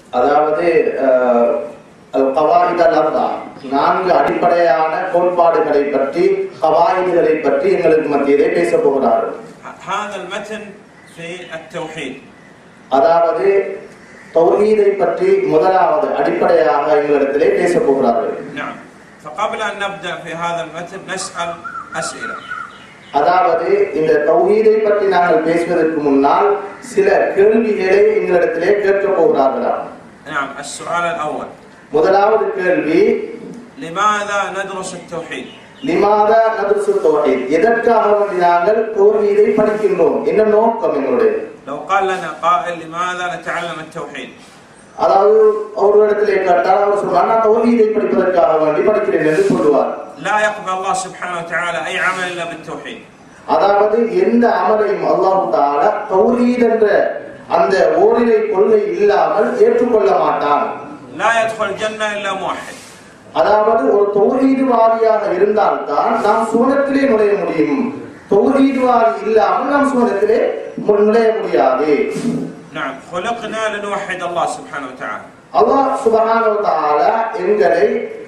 அதாவது அஹ், அல் கவாயித் அல் அர்பா நான்கு அடிப்படையான கோட்பாடுகளை பற்றி கவாயிதுகளை பற்றி எங்களுக்கு மத்தியிலே பேச போகிறார்கள் ه- هذا المتن في التوحيد அதாவது தௌஹீதை பற்றி முதலாவது அடிப்படையாக எங்களிடத்திலே பேச போகிறார்கள் نعم فقبل أن نبدأ في هذا المتن نسأل أسئلة அதாவது இந்த தௌஹீதை பற்றி நாங்கள் பேசுவதற்கு முன்னால் சில கேள்விகளை எங்களிடத்திலே கேட்கப் போகிறார்களாம் نعم السؤال الأول முதலாவது கேள்வி لماذا ندرس التوحيد லிமாதா நதுசு தௌஹீத் எதற்காக வேண்டி நாங்கள் தௌஹீதை படிக்கின்றோம் என்ன நோக்கம் எங்களுடைய لو قال لنا قائل لماذا نتعلم التوحيد அதாவது ஒரு இடத்திலே கேட்டால் அவர் சொல்றார் நான் தௌஹீதை படிப்பதற்காக வேண்டி படிக்கிறேன் என்று சொல்லுவார் لا يقبل الله سبحانه وتعالى أي عمل إلا بالتوحيد அதாவது எந்த அமலையும் அல்லாஹ் தாலா தௌஹீத் என்ற அந்த ஓரிரை கொள்கை இல்லாமல் ஏற்றுக்கொள்ள மாட்டான் لا يدخل الجنة إلا موحد அதாவது ஒரு தௌஹீதுவாதியாக இருந்தால்தான் நாம் சுவனத்திலே நுழைய முடியும் தௌஹீதுவாதி இல்லாமல் நாம் சுவனத்திலே மு- நுழைய முடியாது نعم خلقنا لنوحد الله سبحانه وتعالى அல்லாஹ் சுபஹானஹு வ தஆலா எங்களை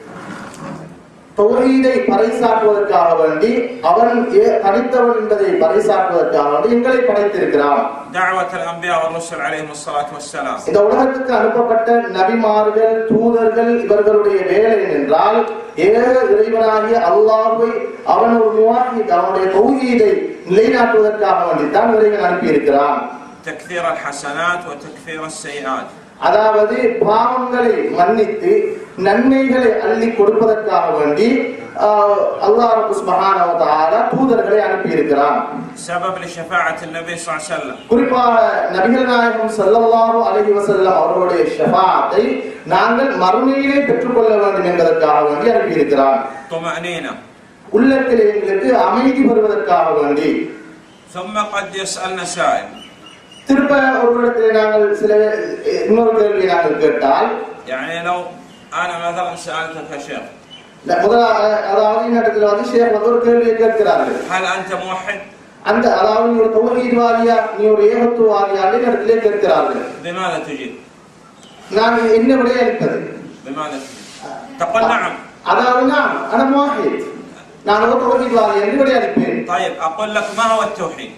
தௌஹீதை பறைசாற்றுவதற்காக வேண்டி அவன் ஏ- தனித்தவன் என்பதை பறைசாற்றுவதற்காக வேண்டி எங்களை படைத்திருக்கிறான் دعوة الأنبياء والرسل عليهم الصلاة والسلام இந்த உலகத்துக்கு அனுப்பப்பட்ட நபிமார்கள் தூதர்கள் இவர்களுடைய வேலை என்றால் ஏக இறைவனாகிய அல்லாஹ்வை அவன் ஒரு முவாஹித் அவனுடைய தௌஹீதை நிலைநாட்டுவதற்காக வேண்டித்தான் இறைவன் அனுப்பியிருக்கிறான் تكثير الحسنات وتكثير السيئات அதாவது பாவங்களை மன்னித்து நன்மைகளை அள்ளி கொடுப்பதற்காக வேண்டி ஆஹ், அல்லாஹ் ரப்பு சுப்ஹானஹு வ தஆலா தூதர்களை அனுப்பியிருக்கிறான் سبب لشفاعة النبي صلى الله عليه وسلم குறிப்பாக நபிகள் நாயகம் ஸல்லல்லாஹு அலைஹி வஸல்லம் அவர்களுடைய ஷஃபாஅத்தை நாங்கள் மறுமையிலே பெற்றுக்கொள்ள வேண்டும் என்பதற்காக வேண்டி அனுப்பியிருக்கிறான் طمأنينة உள்ளத்தில் எங்களுக்கு அமைதி வருவதற்காக வேண்டி ثم قد يسألنا سائل திருப்ப ஒரு இடத்துல நாங்கள் சில இன்னொரு கேள்வி நாங்கள் கேட்டால் يعني லو أنا مثلا سألتك يا شيخ இந்த முதல் அதாவது இந்த இடத்துல வந்து ஷேக் வந்து ஒரு கேள்வியை கேட்கிறார்கள் هل أنت موحد؟ அந்த அதாவது நீ ஒரு தௌஹீத்வாதியா நீ ஒரு ஏகத்துவாதியா இந்த இடத்திலே கேட்கிறார்கள் بماذا تجيب؟ நான் என்ன விடைய அளிப்பது بماذا تجيب؟ تقول نعم அதாவது நான் அன முவாஹித் நான் ஒரு தௌஹீத்வாதி என்று விடைய அளிப்பேன் طيب أقول لك ما هو التوحيد؟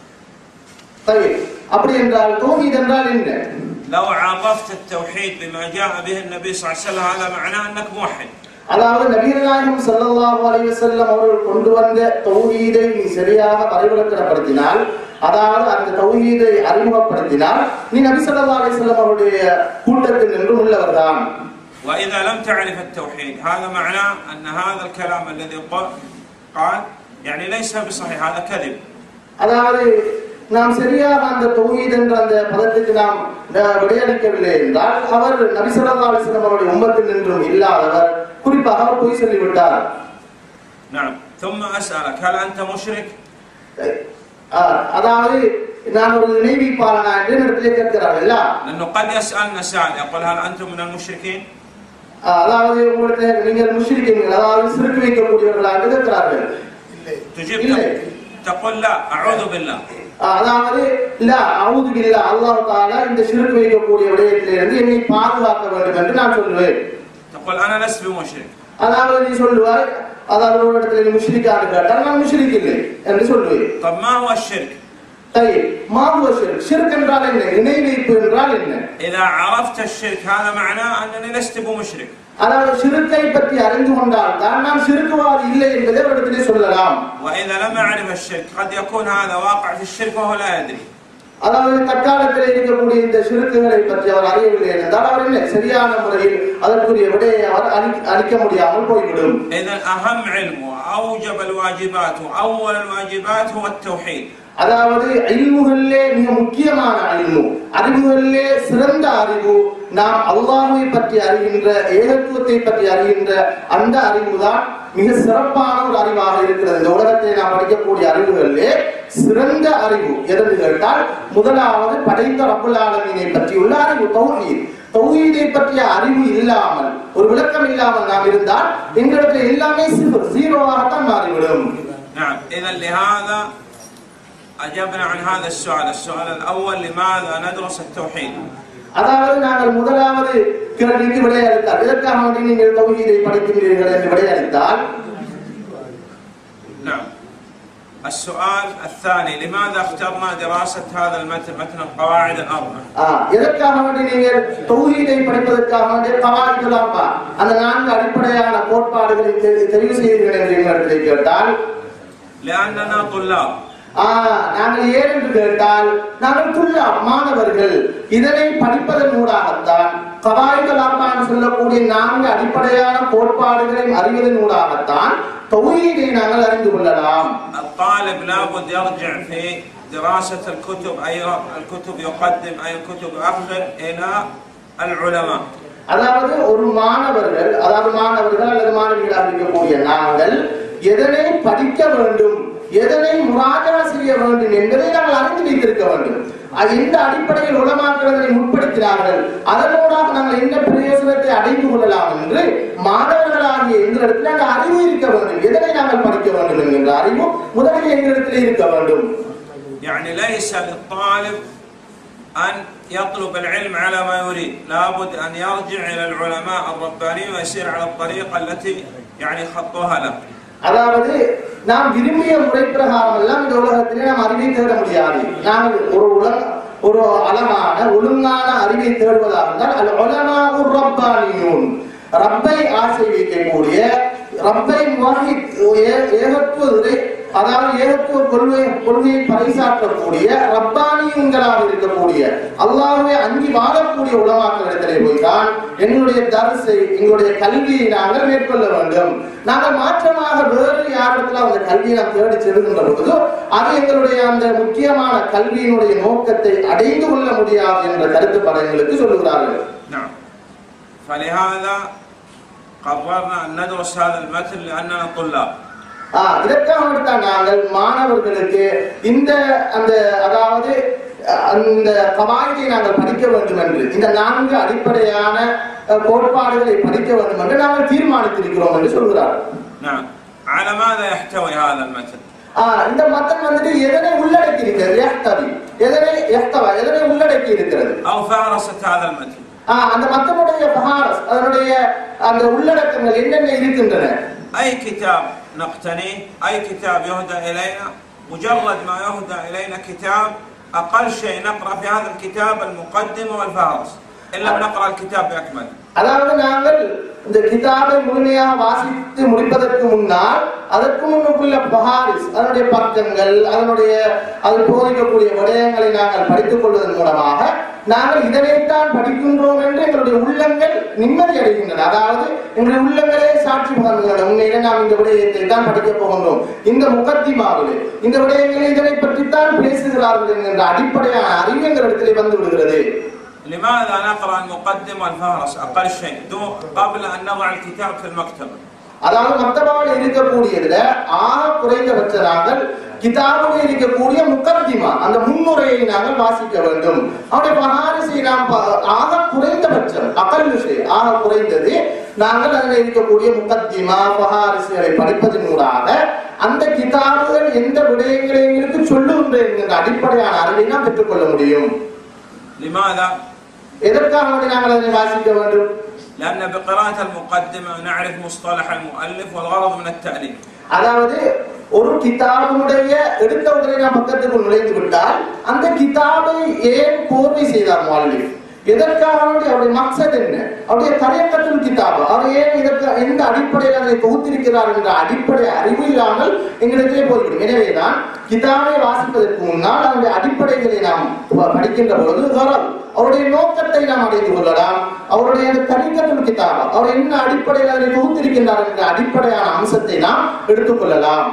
சரி அப்படி என்றால் தௌஹீத் என்றால் என்ன لو عرفت التوحيد بما جاء به النبي صلى الله عليه وسلم هذا معناه أنك موحد அதாவது நபிகள் நாயகம் ஸல்லல்லாஹு அலைஹி வஸல்லம் அவர்கள் கொண்டு வந்த தௌஹீதை நீ சரியாக பரிவர்த்தனப்படுத்தினால் அதாவது அந்த தௌஹீதை அறிமுகப்படுத்தினால் நீ நபி ஸல்லல்லாஹு அலைஹி வஸல்லம் அவருடைய கூட்டத்தில் நின்று உள்ளவர்தான் وإذا لم تعرف التوحيد هذا معناه أن هذا الكلام الذي قال قال يعني ليس بصحيح هذا كذب அதாவது நாம் சரியாக அந்த தௌஹீத் என்ற அந்த பதத்துக்கு நாம் அஹ், விடையளிக்கவில்லை என்றால் அவர் நபி ஸல்லல்லாஹு அலைஹி வஸல்லம் அவருடைய உம்மத்தில் நின்றும் இல்லாதவர் குறிப்பாக அவர் பொய் சொல்லிவிட்டார் نعم ثم أسألك هل أنت مشرك؟ அஹ், அதாவது நான் ஒரு நினைவிப்பாளனா என்று இடத்திலே கேட்கிறார்களா لأنه قد يسألنا سائل يقول هل أنتم من المشركين؟ அதாவது உங்களுக்கு நீங்கள் முஷ்ரிக்கீங்கள் அதாவது சிறுக்கு வைக்கக்கூடியவர்களா என்று கேட்கிறார்கள் تجيب இல்லை. تقول لا أعوذ بالله அதாவது இல்ல அவுது இல்ல அல்லாஹ் தாலா இந்த சிறுக்கு வைக்கக்கூடிய விடயத்திலிருந்து என்னை பாதுகாக்க வேண்டும் என்று நான் சொல்லுவேன் تقول أنا لست بمشرك அதாவது நீ சொல்லுவாய் அதாவது ஒரு இடத்துல நீ முஷ்ரிக்கான்னு கேட்டால் நான் முஷ்ரிக் இல்லை என்று சொல்லுவேன் طب ما هو الشرك؟ சரி மாபுவ ஷிர்க் ஷிர்க் என்றால் என்ன இணை வைப்பு என்றால் என்ன إذا عرفت الشرك هذا معناه أنني لست بمشرك அதாவது ஷிருக்கை பற்றி அறிந்து கொண்டால் தான் நாம் ஷிருக்குவாதி இல்லை என்பதை ஒரு இடத்திலே சொல்லலாம் وإذا لم أعرف الشرك قد يكون هذا واقع في الشرك وهو لا يدري அதாவது தற்காலத்தில் இருக்கக்கூடிய இந்த சிறுக்குகளை பற்றி அவர் அறியவில்லை என்றால் அவர் என்ன சரியான முறையில் அதற்குரிய விடையை அவர் அளி- அளிக்க முடியாமல் போய்விடும் إذا أهم علم وأوجب الواجبات وأول الواجبات هو التوحيد அதாவது அறிவுகளிலே மிக முக்கியமான அறிவு அறிவுகளிலே சிறந்த அறிவு நாம் அல்லாஹ்வை பற்றி அறிகின்ற ஏகத்துவத்தை பற்றி அறிகின்ற அந்த அறிவுதான் மிக சிறப்பான ஒரு அறிவாக இருக்கிறது இந்த உலகத்தை நாம் படிக்கக்கூடிய அறிவுகளிலே சிறந்த அறிவு எதென்று கேட்டால் முதலாவது படைத்த ரப்புல் ஆலமீனை பற்றியுள்ள அறிவு தௌஹீத் தௌஹீதை பற்றிய அறிவு இல்லாமல் ஒரு விளக்கம் இல்லாமல் நாம் இருந்தால் எங்களுக்கு எல்லாமே சிறு ஜீரோவாகத்தான் மாறிவிடும் نعم إذا لهذا أجبنا عن هذا السؤال السؤال الأول لماذا ندرس التوحيد அதாவது நாங்கள் முதலாவது கேள்விக்கு விடையளித்தால் எதற்காக வேண்டி நீங்கள் தௌஹீதை படிக்கின்றீர்கள் என்று விடையளித்தால் نعم السؤال الثاني لماذا اخترنا دراسة هذا المتن متن القواعد الأربع ஆ, எதற்காக வேண்டி நீங்கள் தௌஹீதை படிப்பதற்காக வேண்டி கவாய்கள் அர்பா அந்த நான்கு அடிப்படையான கோட்பாடுகளை தெரி- தெரிவு செய்தீர்கள் என்று எங்களிடத்தை கேட்டால் لأننا طلاب ஆ, நாங்கள் ஏன் என்று கேட்டால் நாங்கள் துல்லா மாணவர்கள் இதனை படிப்பதன் ஊடாகத்தான் கவாய்கள் அர்பான்னு சொல்லக்கூடிய நான்கு அடிப்படையான கோட்பாடுகளை அறிவதன் ஊடாகத்தான் தௌஹீதை நாங்கள் அறிந்து கொள்ளலாம் الطالب لابد يرجع في دراسة الكتب أي الكتب يقدم أي الكتب يؤخر إلى العلماء அதாவது ஒரு மாணவர்கள் அதாவது மாணவர்கள் அல்லது மாணவிகளாக இருக்கக்கூடிய நாங்கள் எதனை படிக்க வேண்டும் எதனை முராஜா செய்ய வேண்டும் என்பதை நாங்கள் அறிந்து வைத்திருக்க வேண்டும் அது எந்த அடிப்படையில் உலமாக்கள் அதனை முற்படுத்தினார்கள் அதனூடாக நாங்கள் என்ன பிரயோசனத்தை அடைந்து கொள்ளலாம் என்று மாணவர்களாகிய எங்களிடத்தில் நாங்கள் அறிவு இருக்க வேண்டும் எதனை நாங்கள் படிக்க வேண்டும் என்கின்ற அறிவு முதலில் எங்களிடத்தில் இருக்க வேண்டும் يعني ليس للطالب أن يطلب العلم على ما يريد لابد أن يرجع إلى العلماء الربانيين ويسير على الطريقة التي يعني خطوها له அதாவது நாம் விரும்பிய முறை பிரகாரம் எல்லாம் இந்த உலகத்திலே நாம் அறிவை தேட முடியாது நாங்கள் ஒரு உலக ஒரு அளவான ஒழுங்கான அறிவை தேடுவதாக இருந்தால் அது உலமா ஒரு ரப்பானியூன் ரப்பை ஆசை வைக்கக்கூடிய ரப்பை முகி ஏகத்துவ இறை அதாவது ஏகத்துவ கொள்கை கொள்கையை பறைசாற்றக்கூடிய ரப்பானியங்களாக இருக்கக்கூடிய அல்லாஹ்வை அங்கி வாழக்கூடிய உலமாக்களிடத்திலே போய்தான் எங்களுடைய தரிசை எங்களுடைய கல்வியை நாங்கள் மேற்கொள்ள வேண்டும் நாங்கள் மாற்றமாக வேறு யாரிடத்துல அந்த கல்வியை நாம் தேடி செல்கின்ற பொழுது அது எங்களுடைய அந்த முக்கியமான கல்வியினுடைய நோக்கத்தை அடைந்து கொள்ள முடியாது என்ற கருத்துப்பட எங்களுக்கு சொல்லுகிறார்கள் نعم فلهذا قررنا أن ندرس هذا المتن لأننا طلاب ஆஹ் இதற்காக தான் நாங்கள் மாணவர்களுக்கு இந்த அந்த அதாவது அஹ், அந்த கவாயத்தை நாங்கள் படிக்க வேண்டும் என்று இந்த நான்கு அடிப்படையான அஹ், கோட்பாடுகளை படிக்க வேண்டும் என்று நாங்கள் தீர்மானித்திருக்கிறோம் என்று சொல்கிறார் نعم على ماذا يحتوي هذا المتن ஆஹ் இந்த மத்தன் வந்துட்டு எதனை உள்ளடக்கி இருக்கிறது எஹ்தவி எதனை எஹ்தவா எதனை உள்ளடக்கி இருக்கிறது أو فارست هذا المتن ஆஹ் அந்த மத்தனுடைய பகாரஸ் அதனுடைய அந்த உள்ளடக்கங்கள் என்னென்ன இருக்கின்றன أي كتاب نقتنيه أي كتاب يهدى إلينا مجرد ما يهدى إلينا كتاب أقل شيء نقرأ في هذا الكتاب المقدمة والفهرس إن لم نقرأ الكتاب بأكمله அதாவது நாங்கள் இந்த கிதாபை முழுமையாக வாசித்து முடிப்பதற்கு முன்னால் அதற்கு முன்னுக்குள்ள பஹாரிஸ் அதனுடைய பக்கங்கள் அதனுடைய அதில் போதிக்கக்கூடிய விடயங்களை நாங்கள் படித்துக் கொள்வதன் மூலமாக நாங்கள் இதனைத்தான் படிக்கின்றோம் என்று எங்களுடைய உள்ளங்கள் நிம்மதி அடைகின்றன அதாவது எங்களுடைய உள்ளங்களே சாட்சி பகர்கின்றன உண்மையிலே நாம் இந்த விடயத்தை தான் படிக்கப் போகின்றோம் இந்த முகத்திமாவிலே இந்த விடயங்களை இதனை பற்றித்தான் பேசுகிறார்கள் என்கின்ற அடிப்படையான அறிவு எங்களிடத்திலே வந்து விடுகிறது لماذا نقرأ المقدمة والفهرس أقل شيء دون قبل أن نضع الكتاب في المكتبة அதாவது மக்தபாவில் இருக்கக்கூடியதுல ஆக குறைந்தபட்ச நாங்கள் கிதாபில் இருக்கக்கூடிய முக்கத்திமா அந்த முன்னுரையை நாங்கள் வாசிக்க வேண்டும் அவருடைய பகாரிசை நாம் ப- ஆக குறைந்தபட்சம் அகல் விஷயம் ஆக குறைந்தது நாங்கள் அதில் இருக்கக்கூடிய முக்கத்திமா பகாரிசுகளை படிப்பதன் மூலமாக அந்த கிதாபுகள் எந்த விடயங்களை எங்களுக்கு சொல்லுகின்ற என்கின்ற அடிப்படையான அறிவை நாம் பெற்றுக்கொள்ள முடியும் لماذا؟ எதற்காக வேண்டி நாங்கள் அதனை வாசிக்க வேண்டும் لأن بقراءة المقدمة نعرف مصطلح المؤلف والغرض من التأليف அதாவது ஒரு கிதாபுடைய எடுத்த உடனே நாம் பக்கத்துக்குள் நுழைந்து விட்டால் அந்த கிதாபை ஏன் கோர்வை செய்தார் மாலிக் எதற்காக வேண்டி அவருடைய மக்சத் என்ன அவருடைய தரையக்கத்தில் கிதாபு அவர் ஏன் இதற்கு எந்த அடிப்படையில் அதை தொகுத்திருக்கிறார் என்ற அடிப்படை அறிவு இல்லாமல் எங்களிடத்திலே போய்விடும் எனவேதான் கிதாபை வாசிப்பதற்கு முன்னால் அவருடைய அடிப்படைகளை நாம் ப- படிக்கின்ற பொழுது கரம் அவருடைய நோக்கத்தை நாம் அடைந்து கொள்ளலாம் அவருடைய அந்த தனிக்கத்தில் கிதாபா அவர் என்ன அடிப்படையில் அதை தொகுத்திருக்கின்றார் என்ற அடிப்படையான அம்சத்தை நாம் எடுத்துக்கொள்ளலாம்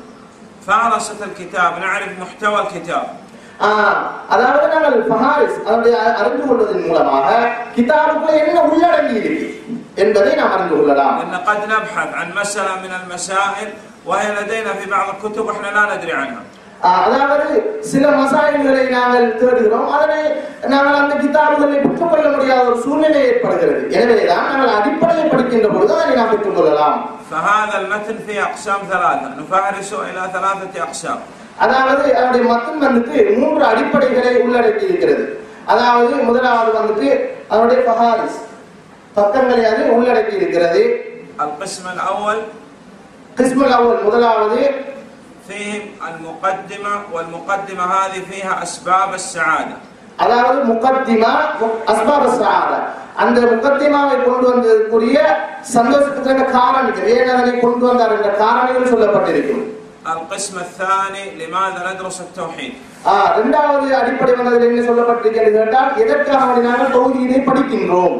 فهرسة الكتاب نعرف محتوى الكتاب ஆஹ் அதாவது நாங்கள் ஃபஹாரிஸ் அதனுடைய அ- அறிந்து கொள்வதன் மூலமாக கிதாபுக்குள்ள என்ன உள்ளடங்கி இருக்கு என்பதை நாம் அறிந்து கொள்ளலாம் لأن قد نبحث عن مسألة من المسائل وهي لدينا في بعض الكتب وإحنا لا ندري عنها ஆஹ் அதாவது சில மசாயல்களை நாங்கள் தேடுகிறோம் அதனை நாங்கள் அந்த கிதாபுகளை பெற்றுக்கொள்ள முடியாத ஒரு சூழ்நிலை ஏற்படுகிறது எனவேதான் நாங்கள் அடிப்படையை படிக்கின்ற பொழுது அதை நாம் பெற்றுக்கொள்ளலாம் فهذا المتن فيه أقسام ثلاثة نفهرسه إلى ثلاثة أقسام அதாவது அதனுடைய மத்தம் வந்துட்டு மூன்று அடிப்படைகளை உள்ளடக்கி இருக்கிறது அதாவது முதலாவது வந்துட்டு அதனுடைய ஃபஹாரிஸ் பக்கங்களை அது உள்ளடக்கி இருக்கிறது القسم الأول கிறிஸ்மல் அவ்வல் முதலாவது فيهم المقدمة والمقدمة هذه فيها أسباب السعادة அதாவது முகத்திமா அஸ்பாப சஆதா அந்த முகத்திமாவை கொண்டு வந்ததற்குரிய சந்தோஷத்துக்கான காரணிகள் ஏன் அதனை கொண்டு வந்தார் என்ற காரணிகள் சொல்லப்பட்டிருக்கும் القسم الثاني لماذا ندرس التوحيد ஆஹ் இரண்டாவது அடிப்படை வந்ததில் என்ன சொல்லப்பட்டிருக்கிறது கேட்டால் எதற்காக வேண்டி நாங்கள் தொகுதியினை படிக்கின்றோம்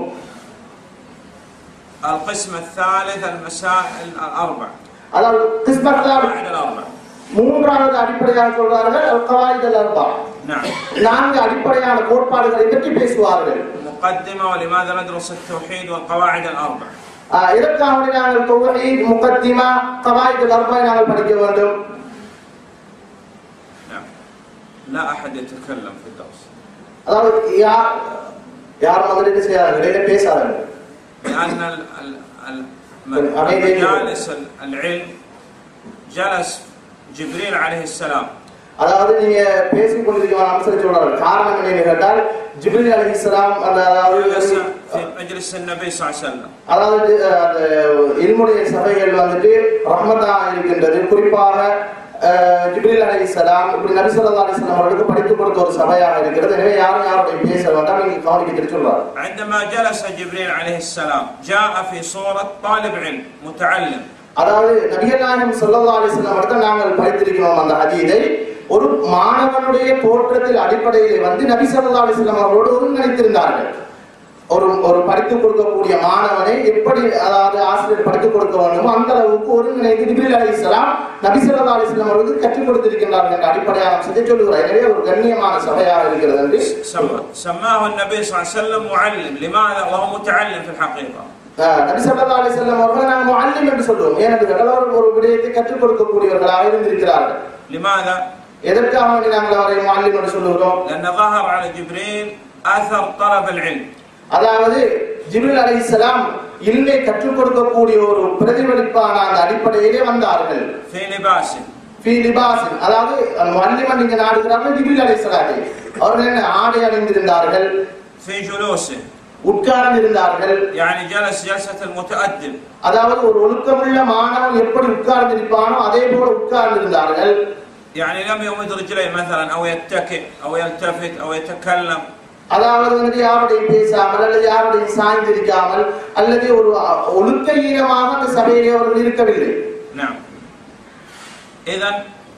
القسم الثالث المسائل الأربع அதாவது கிறிஸ்மத்தால் القواعد الأربع மூன்றாவது அடிப்படையாக சொல்வார்கள் அல் கவாயிதல் அர்பா نعم நான்கு அடிப்படையான கோட்பாடுகளை பற்றி பேசுவார்கள் مقدمة ولماذا ندرس التوحيد والقواعد الأربع ஆஹ் இதற்காக வேண்டி நாங்கள் தொகுதி முகத்திமா கவாயிதல் அர்பாவை நாங்கள் படிக்க வேண்டும் نعم لا أحد يتكلم في الدرس அதாவது யார் யார் முதல் என்ன செய்யார்கள் இடையில பேசார்கள் لأن ال- ال- ال- أمين. مجالس ال- العلم جلس جبريل عليه السلام அதாவது நீங்க பேசிக் கொண்டிருக்கிற அம்சம் சொல்றார்கள் காரணம் என்னன்னு கேட்டால் ஜிப்ரீல் அலைஹிஸ்ஸலாம் அந்த جلس அதாவது في مجلس النبي صلى الله عليه وسلم அதாவது அஹ், அந்த இல்முடைய சபைகள் வந்துட்டு ரஹ்மதா இருக்கின்றது குறிப்பாக அஹ், ஜிப்ரீல் அலைஹிஸ்ஸலாம் இப்படி நபி ஸல்லல்லாஹு அலைஹி வஸல்லம் அவர்களுக்கு படித்துக் கொடுத்த ஒரு சபையாக இருக்கிறது எனவே யாரும் யாருடைய பேச வேண்டாம் நீங்க கவனிக்க சொல்றாரு عندما جلس جبريل عليه السلام جاء في صورة طالب علم متعلم அதாவது நபிகள் நாயகம் ஸல்லல்லாஹு அலைஹி வஸல்லம் அவர்கள் நாங்கள் படித்திருக்கிறோம் அந்த ஹதீதை ஒரு மாணவனுடைய தோற்றத்தில் அடிப்படையில் வந்து நபி ஸல்லல்லாஹு அலைஹி வஸல்லம் அவரோடு ஒருங்கிணைத்திருந்தார்கள் ஒரு ஒரு படித்துக் கொடுக்கக்கூடிய மாணவனை எப்படி அதாவது ஆசிரியர் படித்துக் கொடுக்க வேண்டுமோ அந்த அளவுக்கு ஒருங்கிணைந்து ஜிப்ரீல் அலைஹிஸ்ஸலாம் நபி ஸல்லல்லாஹு அலைஹி வஸல்லம் அவர்களுக்கு கற்றுக் கொடுத்திருக்கின்றார்கள் என்ற அடிப்படையான அம்சத்தை சொல்லுகிறார் எனவே ஒரு கண்ணியமான சபையாக இருக்கிறது என்று سم- سماه النبي صلى الله عليه وسلم معلم لماذا وهو மuta'allim في الحقيقة ஆஹ் நபி ஸல்லல்லாஹு அலைஹி வஸல்லம் அவர்களை நாங்கள் முஅல்லிம் என்று சொல்லுவோம் ஏனென்றால் அவர் ஒரு விடயத்தை கற்றுக் கொடுக்கக்கூடியவர்களாக இருந்திருக்கிறார்கள் لماذا؟ எதற்காக வேண்டி நாங்கள் அவரை முஅல்லிம் என்று சொல்லுகிறோம் لأن ظهر على جبريل أثر طلب العلم அதாவது ஜிப்ரீல் அலைஹிஸ்ஸலாம் இல்மை கற்றுக் கொடுக்கக்கூடிய ஒரு பிரதிபலிப்பான அந்த அடிப்படையிலே வந்தார்கள் في لباسه ஃபீ லிபாஸின் அதாவது முஅல்லிமன் நீங்க நாடுகிறார்கள் ஜிப்ரீல் அலைஹிஸ்ஸலாத்தை அவர்கள் என்ன ஆடை அணிந்திருந்தார்கள் في جلوسه உட்கார்ந்திருந்தார்கள் يعني جلس جلسة المتأدب அதாவது ஒரு ஒழுக்கமுள்ள மாணவன் எப்படி உட்கார்ந்திருப்பானோ அதே போல உட்கார்ந்திருந்தார்கள் يعني لم يمد رجليه مثلا أو يتكئ أو يلتفت أو يتكلم அதாவது வந்து யாருடைய பேசாமல் அல்லது யாருடைய சாய்ந்திருக்காமல் அல்லது ஒரு ஒழுக்க ஈனமாக அந்த சபையிலே அவர்கள் இருக்கவில்லை نعم إذا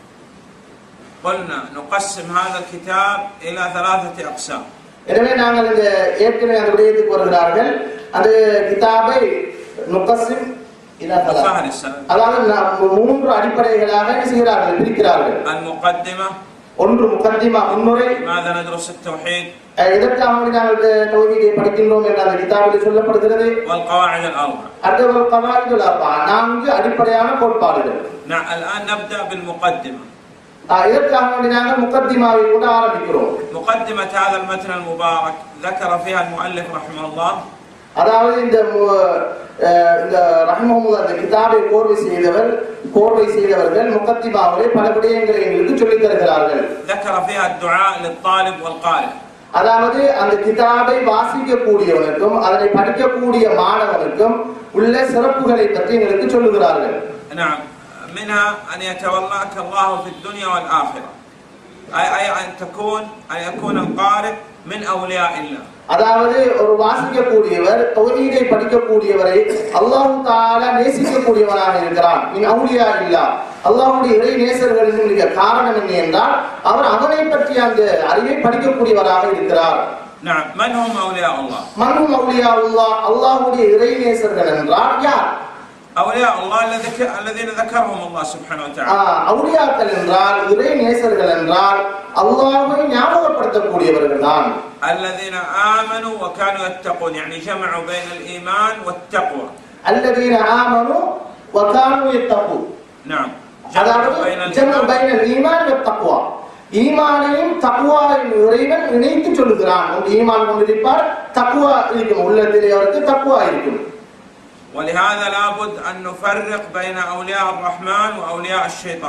قلنا نقسم هذا الكتاب إلى ثلاثة أقسام எனவே நாங்கள் இந்த ஏற்கனவே அந்த விடயத்துக்கு வருகிறார்கள் அந்த கிதாபை நுகசிம் இலா தலா. فهل السنة அதாவது நாம் மூன்று அடிப்படைகளாக என்ன செய்கிறார்கள் பிரிக்கிறார்கள் المقدمة ஒன்று முகத்திமா முன்னுரை لماذا ندرس التوحيد அஹ், எதற்காக வேண்டி நாங்கள் இந்த தொகுதியை படிக்கின்றோம் என்ற அந்த கிதாபில் சொல்லப்படுகிறது والقواعد الأربع அடுத்தவர் கவாயிதுல் அர்பா நான்கு அடிப்படையான கோட்பாடுகள் نعم الآن نبدأ بالمقدمة அஹ், இதற்காக வேண்டி நாங்கள் முகத்திமாவை கூட ஆரம்பிக்கிறோம் مقدمة هذا المتن المبارك ذكر فيها المؤلف رحمه الله அதாவது இந்த மு- அஹ் இந்த ரஹ்மஹுல்லா அந்த கிதாபை கோர்வை செய்தவர் கோர்வை செய்தவர்கள் முகத்திமாவிலே பல விடயங்களை எங்களுக்கு சொல்லித் தருகிறார்கள் ذكر فيها الدعاء للطالب والقارئ அதாவது அந்த கிதாபை வாசிக்கக்கூடியவனுக்கும் அதனை படிக்கக்கூடிய மாணவனுக்கும் உள்ள சிறப்புகளை பற்றி எங்களுக்கு சொல்லுகிறார்கள் نعم منها أن يتولاك الله في الدنيا والآخرة أي أي أن تكون أن يكون القارئ من أولياء الله அதாவது ஒரு வாசிக்கக்கூடியவர் தொகுதியை படிக்கக்கூடியவரை அல்லாஹு தாலா நேசிக்கக்கூடியவனாக இருக்கிறான் மின் அவுலியா இல்லா அல்லாஹுடைய இறை நேசர்களின் காரணம் என்ன என்றால் அவர் அவனை பற்றிய அந்த அறிவை படிக்கக்கூடியவராக இருக்கிறார் نعم من هم أولياء الله மன்னும் அவுலியா உள்ளா அல்லாஹுடைய இறை நேசர்கள் என்றால் யார் أولياء الله الذي- الذين ذكرهم الله سبحانه وتعالى ஆஹ், அவுலியாக்கள் என்றால் இறை நேசர்கள் என்றால் அல்லாஹை ஞாபகப்படுத்தக்கூடியவர்கள் தான் الذين آمنوا وكانوا يتقون يعني جمعوا بين الإيمان والتقوى அல்லதீன ஆமனு வகானு யத்தகு نعم அதாவது جمعوا بين ஜம்உ الإيمان பைனல் ஈமான் வத் தக்வா ஈமானையும் தக்வாவையும் இறைவன் இணைத்து சொல்லுகிறான் ஒன்று ஈமான் கொண்டிருப்பார் தக்வா இருக்கும் உள்ளத்திலே அவருக்கு தக்வா இருக்கும் ولهذا لابد أن نفرق بين أولياء الرحمن وأولياء الشيطان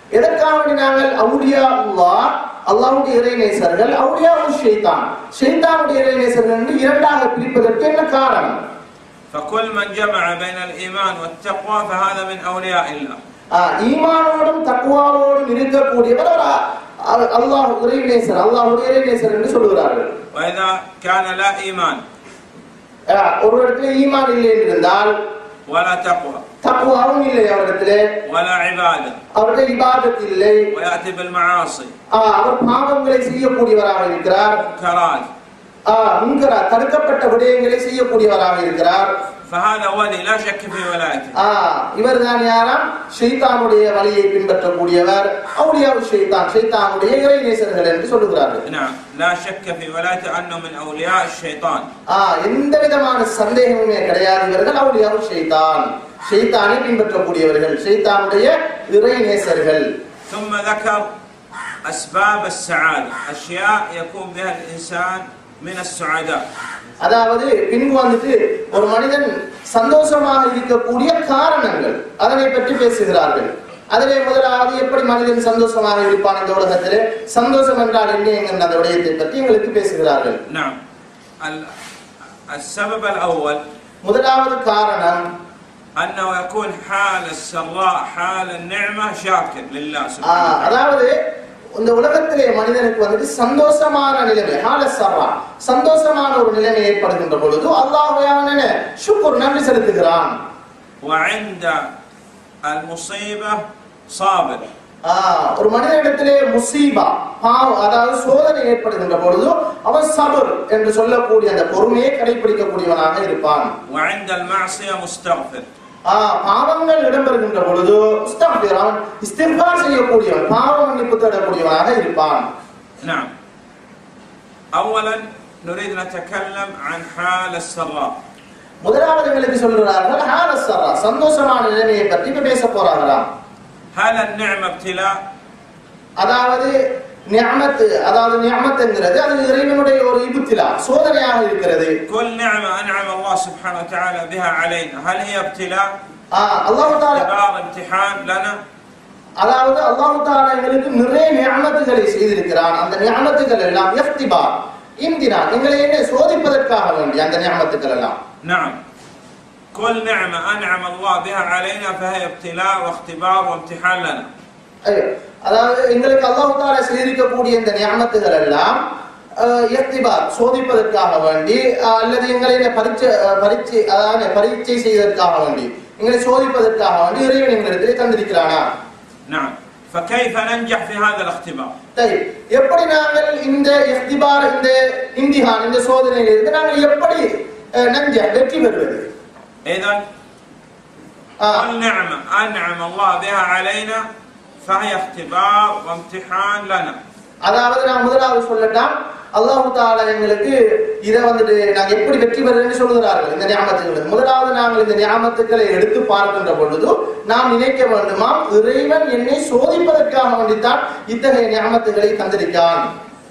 எதற்காக வேண்டி நாங்கள் அவுலியா அல்லாஹ் அல்லாஹ்வுடைய இறைநேசர்கள் அவுலியா ஷைத்தான் ஷைத்தானுடைய இறைநேசர்கள் என்று இரண்டாக பிரிப்பதற்கு என்ன காரணம் فكل من جمع بين الإيمان والتقوى فهذا من أولياء الله ஆஹ் ஈமானோடும் தக்குவாவோடும் இருக்கக்கூடியவர் அவர் அ- அல்லாஹ் இறைநேசர் அல்லாஹ்வுடைய இறைநேசர் என்று சொல்லுகிறார்கள் وإذا كان لا إيمان ஆஹ் ஒரு இடத்துல ஈமான் இல்லை என்று இருந்தால் ولا تقوى தக்குவாவும் இல்லை அவரிடத்திலே ولا عبادة அவருடைய இபாதத் இல்லை ويأتي بالمعاصي ஆஹ் அவர் பாவங்களை செய்யக்கூடியவராக இருக்கிறார் منكرات ஆஹ் முன்கரா தடுக்கப்பட்ட விடயங்களை செய்யக்கூடியவராக இருக்கிறார் فهذا ولي لا شك في ولايته ஆஹ் இவர் தான் யாராம் ஷைத்தானுடைய வழியை பின்பற்றக்கூடியவர் அவுலியாவு ஷைத்தான் ஷைத்தானுடைய இறைநேசர்கள் என்று சொல்லுகிறார்கள் نعم لا شك في ولايته أنه من أولياء الشيطان ஆஹ் எந்த விதமான சந்தேகமுமே கிடையாது இவர்கள் அவுலியாவு ஷைத்தான் ஷைத்தானை பின்பற்றக்கூடியவர்கள் ஷைத்தானுடைய இறைநேசர்கள் ثم ذكر أسباب السعادة أشياء يكون بها الإنسان من السعداء அதாவது பின்பு வந்துட்டு ஒரு மனிதன் சந்தோஷமாக இருக்கக்கூடிய காரணங்கள் அதனை பற்றி பேசுகிறார்கள் அதிலே முதலாவது எப்படி மனிதன் சந்தோஷமாக இருப்பான் இந்த உலகத்திலே சந்தோஷம் என்றால் என்ன என்கின்ற அந்த விடயத்தை பற்றி எங்களுக்கு பேசுகிறார்கள் نعم ال- السبب الأول முதலாவது காரணம் أنه يكون حال السراء حال النعمة شاكر لله ஆஹ், سبحانه وتعالى அதாவது இந்த உலகத்திலே மனிதனுக்கு வந்துட்டு சந்தோஷமான நிலைமை ஹாலசர்ரா சந்தோஷமான ஒரு நிலைமை ஏற்படுகின்ற பொழுது அல்லாஹ்வையான சுக்குர் நன்றி செலுத்துகிறான் وعند المصيبة صابر ஆஹ், ஒரு மனிதனிடத்திலே முசீபா பாவம் அதாவது சோதனை ஏற்படுகின்ற பொழுது அவன் சபர் என்று சொல்லக்கூடிய அந்த பொறுமையை கடைபிடிக்கக்கூடியவனாக இருப்பான் وعند المعصية مستغفر ஆஹ், பாவங்கள் இடம்பெறுகின்ற பொழுது முஸ்தக்பிர், அவன் இஸ்திஃபார் செய்யக்கூடியவன் பாவ மன்னிப்பு தேடக்கூடியவனாக இருப்பான் نعم أولا نريد نتكلم عن حال السراء முதலாவது எங்களுக்கு சொல்கிறார்கள் ஹாலசர்ரா சந்தோஷமான நிலைமையை பற்றி இப்ப பேச போறாங்களாம் هل النعمة ابتلاء அதாவது நியமத்து அதாவது நியமத்துங்கிறது அது இறைவனுடைய ஒரு இபுத்திலா சோதனையாக இருக்கிறது كل نعمة أنعم الله سبحانه وتعالى بها علينا هل هي ابتلاء ஆஹ் அல்லாஹு தாலா اختبار امتحان لنا அதாவது அல்லாஹு தாலா எங்களுக்கு நிறைய நியமத்துகளை செய்திருக்கிறான் அந்த நியமத்துகள் எல்லாம் எஃப்திபார் இம்தினான் எங்களை என்ன சோதிப்பதற்காக வேண்டி அந்த நியமத்துக்கள் எல்லாம் نعم كل نعمة أنعم الله بها علينا فهي ابتلاء واختبار وامتحان لنا ஐயோ, அதாவது எங்களுக்கு அல்லாஹு தாலா செய்திருக்கக்கூடிய இந்த நியமத்துகள் எல்லாம் அஹ், இஃப்திபார் சோதிப்பதற்காக வேண்டி அஹ், அல்லது எங்களை பரீட்சை அஹ், பரீட்சை அதாவது பரீட்சை செய்வதற்காக வேண்டி எங்களை சோதிப்பதற்காக வேண்டி இறைவன் எங்களிடத்திலே தந்திருக்கிறானா نعم فكيف ننجح في هذا الاختبار சரி எப்படி நாங்கள் இந்த இஃப்திபார் இந்த இம்திஹான் இந்த சோதனையிலிருந்து நாங்கள் எப்படி அஹ், நஞ்ச வெற்றி பெறுவது إذا ஆஹ், كل نعمة أنعم الله بها علينا فهي اختبار وامتحان لنا அதாவது நான் முதலாவது சொல்லட்டாம் அல்லாஹு தாலா எங்களுக்கு இதை வந்துட்டு நாங்க எப்படி வெற்றி பெறுறேன்னு சொல்லுகிறார்கள் இந்த ஞாபகத்துக்கள் முதலாவது நாங்கள் இந்த ஞாபகத்துக்களை எடுத்து பார்க்கின்ற பொழுது நாம் நினைக்க வேண்டுமாம் இறைவன் என்னை சோதிப்பதற்காக வேண்டித்தான் இத்தகைய ஞாபகத்துகளை தந்திருக்கான்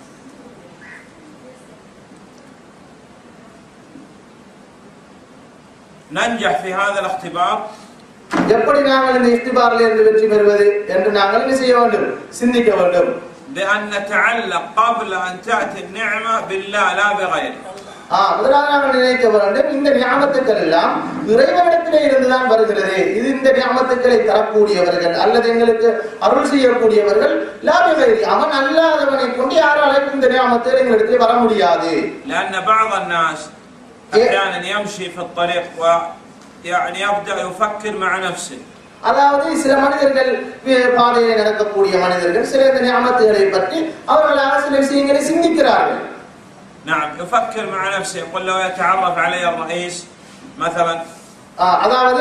ننجح في هذا الاختبار எப்படி நாங்கள் இந்த இஃப்திபாரில் இருந்து வெற்றி பெறுவது என்று நாங்கள் என்ன செய்ய வேண்டும் சிந்திக்க வேண்டும் بأن نتعلق قبل أن تأتي النعمة بالله لا بغيره ஆஹ் முதலாவது நாங்கள் நினைக்க வேண்டும் இந்த ஞாபகத்துக்கள் எல்லாம் இறைவனிடத்திலே இருந்துதான் வருகிறது இது இந்த ஞாபகத்துக்களை தரக்கூடியவர்கள் அல்லது எங்களுக்கு அருள் செய்யக்கூடியவர்கள் லாபகரி அவன் அல்லாதவனை கொண்டு யாராலும் இந்த ஞாபகத்தில் எங்களிடத்தில் வர முடியாது لأن بعض الناس أحيانا يمشي في الطريق ويعني يبدأ يفكر مع نفسه அதாவது சில மனிதர்கள் வே- பாதையிலே நடக்கக்கூடிய மனிதர்கள் சில இந்த ஞாபகத்துகளை பற்றி அவர்களாக சில விஷயங்களை சிந்திக்கிறார்கள் نعم يفكر مع نفسه يقول لو يتعرف علي الرئيس مثلا ஆஹ் அதாவது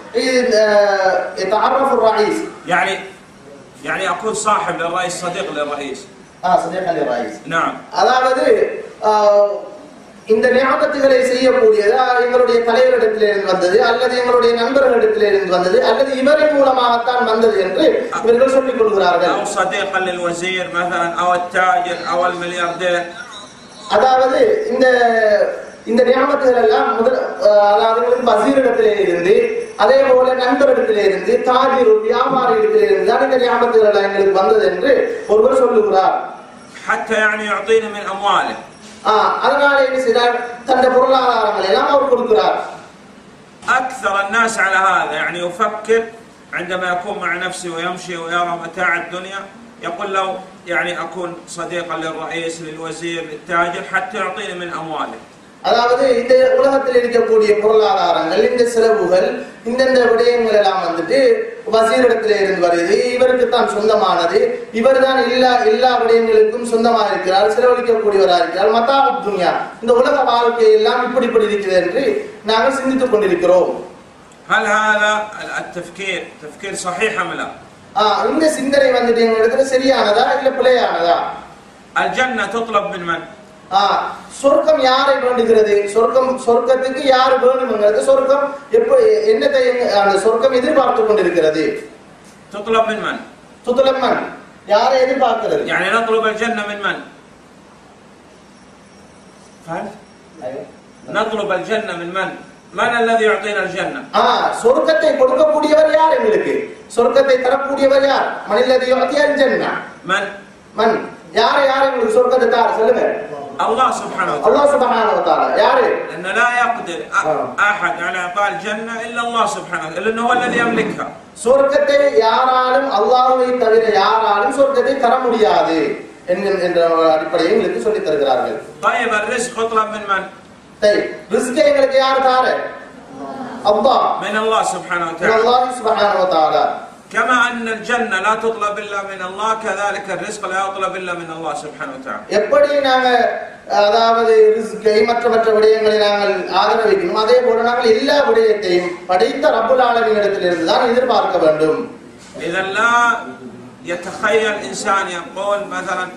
تعرف الرئيس يعني يعني أكون صاحب للرئيس صديق للرئيس ஆஹ் صديق الرئيس نعم அதாவது ஆஹ், இந்த ஞாபகத்துகளை செய்யக்கூடியது ஆஹ், எங்களுடைய தலைவரிடத்திலிருந்து வந்தது அல்லது எங்களுடைய நண்பர்களிடத்திலிருந்து வந்தது அல்லது இவரின் மூலமாகத்தான் வந்தது என்று இவர்கள் சொல்லிக் கொள்கிறார்கள் أو صديقا للوزير مثلا أو التاجر أو الملياردير அதாவது இந்த இந்த ஞாபகத்துகள் எல்லாம் முதல் ஆஹ், அதாவது எங்களுக்கு வசீரிடத்திலே இருந்து அதே போல நண்பரிடத்திலே இருந்து தாஜிர் ஒரு வியாபாரி இடத்திலே இருந்து தான் இந்த ஞாபகங்கள் எல்லாம் எங்களுக்கு வந்தது என்று ஒருவர் சொல்லுகிறார் حتى يعني يعطينا من أمواله ஆஹ் அதனால என்ன செய்தார் தன்னுடைய பொருளாதாரங்களை எல்லாம் அவர் கொடுக்கிறார் أكثر الناس على هذا يعني يفكر عندما يكون مع نفسه ويمشي ويرى متاع الدنيا يقول لو يعني أكون صديقا للرئيس للوزير للتاجر حتى يعطيني من أمواله அதாவது இந்த உலகத்தில் இருக்கக்கூடிய பொருளாதாரங்கள் இந்த செலவுகள் இந்தந்த விடயங்கள் எல்லாம் வந்துட்டு வசீரிடத்திலே இருந்து வருது இவருக்கு தான் சொந்தமானது இவர் தான் எல்லா எல்லா விடயங்களுக்கும் சொந்தமாக இருக்கிறார் செலவழிக்கக்கூடியவராக இருக்கிறார் மத்தா துனியா இந்த உலக வாழ்க்கை எல்லாம் இப்படி இப்படி இருக்குது என்று நாங்கள் சிந்தித்துக் கொண்டிருக்கிறோம் هل هذا التفكير تفكير صحيح أم لا؟ ஆஹ் இந்த சிந்தனை வந்துட்டு எங்க இடத்துல சரியானதா இல்ல பிழையானதா الجنة تطلب من من؟ ஆஹ் சொர்க்கம் யாரை வேண்டுகிறது சொர்க்கம் சொர்க்கத்துக்கு யார் வேணும்ங்கிறது சொர்க்கம் எப்ப என்னத்தை எங்க- அந்த சொர்க்கம் எதிர்பார்த்து கொண்டிருக்கிறது تطلب من من؟ சுத்துலம்மன் யாரை எதிர்பார்க்கிறது يعني نطلب الجنة من من؟ فهمت؟ نطلب الجنة من من؟ من الذي يعطينا الجنة؟ ஆஹ் சொர்க்கத்தை கொடுக்கக்கூடியவர் யார் எங்களுக்கு சொர்க்கத்தை தரக்கூடியவர் யார் மனிததை ஜன்னா من؟ மன் யார் யார் எங்களுக்கு சொர்க்கத்தை தார் சொல்லுங்க الله سبحانه وتعالى அல்லாஹ் சுப்ஹானஹு வ தஆலா யாரு لأنه لا يقدر أ- آه. أحد على إعطاء الجنة إلا الله سبحانه وتعالى لأنه هو الذي يملكها சொர்க்கத்தை யாராலும் அல்லாஹ்வை தவிர யாராலும் சொர்க்கத்தை தர முடியாது என்கிற- என்ற அடிப்படையை எங்களுக்கு சொல்லித் தருகிறார்கள் طيب الرزق يطلب من من؟ சரி ரிஸ்கை எங்களுக்கு யார் தார அல்லாஹ் من الله سبحانه وتعالى அல்லாஹ் சுப்ஹானஹு வ தஆலா كما أن الجنة لا تطلب إلا من الله كذلك الرزق لا يطلب إلا من الله سبحانه وتعالى எப்படி நாங்க அதாவது ரிஸ்கை மற்ற மற்ற விடயங்களை நாங்கள் ஆதரவிக்கணும் அதே போல நாங்கள் எல்லா விடயத்தையும் படைத்த ரப்புல் ஆலமின் இடத்திலிருந்து தான் எதிர்பார்க்க வேண்டும் إذا لا يتخيل إنسان يقول مثلا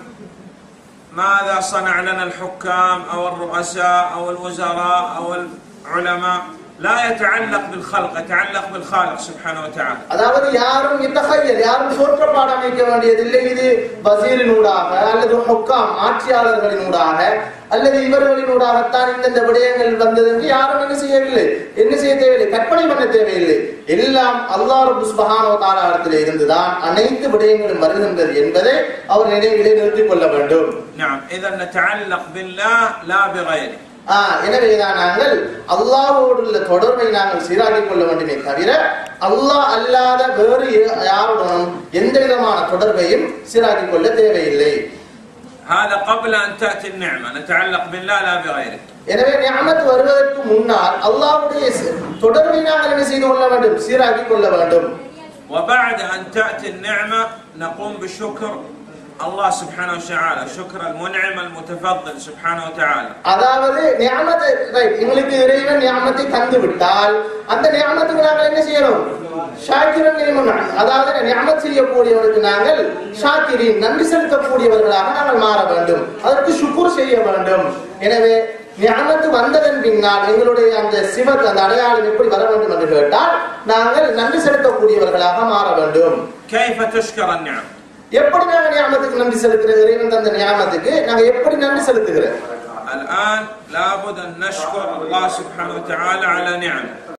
ماذا صنع لنا الحكام أو الرؤساء أو الوزراء أو العلماء لا يتعلق بالخلق يتعلق بالخالق سبحانه وتعالى அதாவது யாரும் இத்தகையல் யாரும் தோற்றப்பாடு அமைக்க வேண்டியதில்லை இது வசீரினூடாக அல்லது ஹொக்காம் ஆட்சியாளர்களினூடாக அல்லது இவர்களினூடாகத்தான் இந்தந்த விடயங்கள் வந்தது என்று யாரும் என்ன செய்யவில்லை என்ன செய்ய தேவையில்லை கற்பனை பண்ண தேவையில்லை எல்லாம் அல்லாஹ் ரப்பு சுப்ஹானஹு வ தஆலா இடத்திலே இருந்துதான் அனைத்து விடயங்களும் வருகின்றது என்பதை அவர் நினைவிலே நிறுத்திக் கொள்ள வேண்டும் نعم إذا نتعلق بالله لا بغيره ஆஹ் எனவேதான் நாங்கள் அல்லாஹ்வோடு உள்ள தொடர்பை நாங்கள் சீராக்கிக் கொள்ள வேண்டுமே தவிர அல்லாஹ் அல்லாத வேறு யா- யாருடனும் எந்த விதமான தொடர்பையும் சீராக்கிக் கொள்ள தேவையில்லை هذا قبل أن تأتي النعمة نتعلق بالله لا بغيره எனவே ஞானத்து வருவதற்கு முன்னால் அல்லாஹ்வுடைய சி- தொடர்பை நாங்கள் என்ன செய்து கொள்ள வேண்டும் சீராக்கிக் கொள்ள வேண்டும் وبعد أن تأتي النعمة نقوم بشكر الله سبحانه وتعالى شكر المنعم المتفضل سبحانه وتعالى அதாவது ஞானத்தை ரைட் எங்களுக்கு இறைவன் ஞானத்தை தந்து விட்டால் அந்த ஞானத்துக்கு நாங்கள் என்ன செய்யணும் ஷாக்கிரன் நியமனம். அதாவது ஞானம் செய்யக்கூடியவருக்கு நாங்கள் ஷாக்கிரின் நன்றி செலுத்தக்கூடியவர்களாக நாங்கள் மாற வேண்டும் அதற்கு சுக்குர் செய்ய வேண்டும் எனவே ஞானத்து வந்ததன் பின்னால் எங்களுடைய அந்த சிவத் அந்த அடையாளம் எப்படி வர வேண்டும் என்று கேட்டால் நாங்கள் நன்றி செலுத்தக்கூடியவர்களாக மாற வேண்டும் كيف تشكر النعم எப்படி நாங்கள் ஞானத்துக்கு நன்றி செலுத்துகிறோம் இறைவன் தந்த ஞானத்துக்கு நாங்கள் எப்படி நன்றி செலுத்துகிறோம் الآن لابد أن نشكر الله سبحانه وتعالى على نعمه